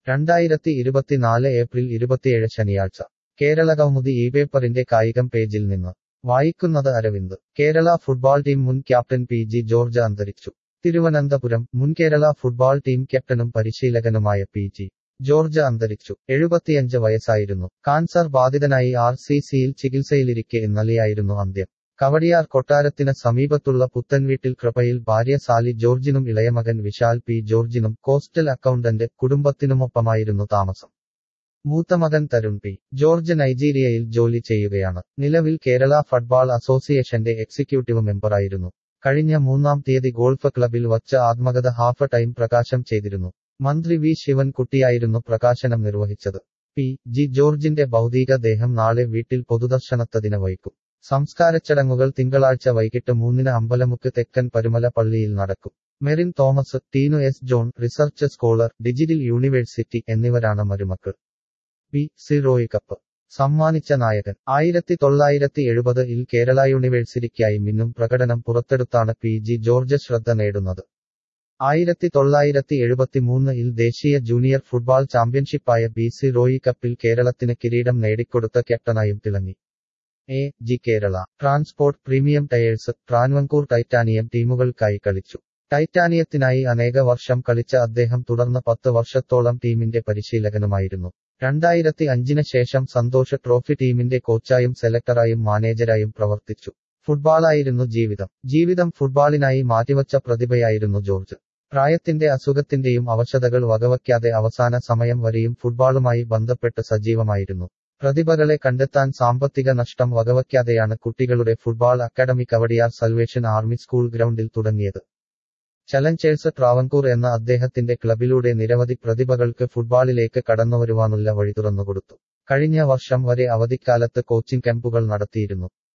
രണ്ടായിരത്തി ഇരുപത്തിനാല് ഏപ്രിൽ ഇരുപത്തിയേഴ് ശനിയാഴ്ച കേരള കൗമുദി ഈ പേപ്പറിന്റെ കായികം പേജിൽ നിന്ന് വായിക്കുന്നത് അരവിന്ദ് കേരള ഫുട്ബോൾ ടീം മുൻ ക്യാപ്റ്റൻ പി ജി ജോർജ് അന്തരിച്ചു തിരുവനന്തപുരം മുൻ കേരള ഫുട്ബോൾ ടീം ക്യാപ്റ്റനും പരിശീലകനുമായ പി ജി ജോർജ് അന്തരിച്ചു എഴുപത്തിയഞ്ച് വയസ്സായിരുന്നു കാൻസർ ബാധിതനായി ആർ സി സിയിൽ ചികിത്സയിലിരിക്കെ ഇന്നലെയായിരുന്നു അന്ത്യം കവടിയാർ കൊട്ടാരത്തിന് സമീപത്തുള്ള പുത്തൻവീട്ടിൽ കൃപയിൽ ഭാര്യ സാലി ജോർജിനും ഇളയമകൻ വിശാൽ പി ജോർജിനും കോസ്റ്റൽ അക്കൗണ്ടന്റ് കുടുംബത്തിനുമൊപ്പമായിരുന്നു താമസം മൂത്തമകൻ തരുൺ പി ജോർജ് നൈജീരിയയിൽ ജോലി ചെയ്യുകയാണ് നിലവിൽ കേരള ഫുട്ബോൾ അസോസിയേഷന്റെ എക്സിക്യൂട്ടീവ് മെമ്പറായിരുന്നു കഴിഞ്ഞ മൂന്നാം തീയതി ഗോൾഫ് ക്ലബിൽ വച്ച് ആത്മകഥ ഹാഫ് ടൈം പ്രകാശം ചെയ്തിരുന്നു മന്ത്രി വി ശിവൻകുട്ടിയായിരുന്നു പ്രകാശനം നിർവഹിച്ചത് പി ജി ജോർജിന്റെ ഭൗതിക ദേഹം നാളെ വീട്ടിൽ പൊതുദർശനത്തതിന് വയ്ക്കും സംസ്കാരച്ചടങ്ങുകൾ തിങ്കളാഴ്ച വൈകിട്ട് മൂന്നിന് അമ്പലമുക്ക് തെക്കൻ പരുമല പള്ളിയിൽ നടക്കും Merin Thomas Teenu S John research scholar digital university എന്നിവരാണ് മരുമക്കൾ പി സി റോയ് കപ്പ് സമ്മാനിച്ച നായകൻ ആയിരത്തി തൊള്ളായിരത്തി എഴുപത് ഇൽ കേരള യൂണിവേഴ്സിറ്റിക്കായി മിന്നും പ്രകടനം പുറത്തെടുത്താണ് പി ജി ജോർജ് ശ്രദ്ധ നേടുന്നത് ആയിരത്തി തൊള്ളായിരത്തി എഴുപത്തിമൂന്ന് ഇൽ ദേശീയ ജൂനിയർ ഫുട്ബോൾ ചാമ്പ്യൻഷിപ്പായ ബി സി റോയി കപ്പിൽ കേരളത്തിന് കിരീടം നേടിക്കൊടുത്ത ക്യാപ്റ്റനായും തിളങ്ങി A G Kerala transport premium tyres Travancore titanium ടീമുകൾക്കായി കളിച്ചു ടൈറ്റാനിയത്തിനായി അനേക വർഷം കളിച്ച അദ്ദേഹം തുടർന്ന് പത്ത് വർഷത്തോളം ടീമിന്റെ പരിശീലകനുമായിരുന്നു രണ്ടായിരത്തി അഞ്ചിന് ശേഷം സന്തോഷ് ട്രോഫി ടീമിന്റെ കോച്ചായും സെലക്ടറായും മാനേജരായും പ്രവർത്തിച്ചു ഫുട്ബോളായിരുന്നു ജീവിതം ജീവിതം ഫുട്ബോളിനായി മാറ്റിവച്ച പ്രതിഭയായിരുന്നു ജോർജ് പ്രായത്തിന്റെ അസുഖത്തിന്റെയും അവശതകൾ വകവയ്ക്കാതെ അവസാന സമയം വരെയും ഫുട്ബോളുമായി ബന്ധപ്പെട്ട് സജീവമായിരുന്നു പ്രതിഭകളെ കണ്ടെത്താൻ സാമ്പത്തിക നഷ്ടം വകവയ്ക്കാതെയാണ് കുട്ടികളുടെ football academy Kawdiar salvation army school ഗ്രൗണ്ടിൽ തുടങ്ങിയത് ചലഞ്ചേഴ്സ് ട്രാവൻകൂർ എന്ന അദ്ദേഹത്തിന്റെ ക്ലബിലൂടെ നിരവധി പ്രതിഭകൾക്ക് ഫുട്ബോളിലേക്ക് കടന്നുവരുവാനുള്ള വഴി തുറന്നുകൊടുത്തു കഴിഞ്ഞ വർഷം വരെ അവധിക്കാലത്ത് കോച്ചിംഗ് ക്യാമ്പുകൾ നടത്തിയിരുന്നു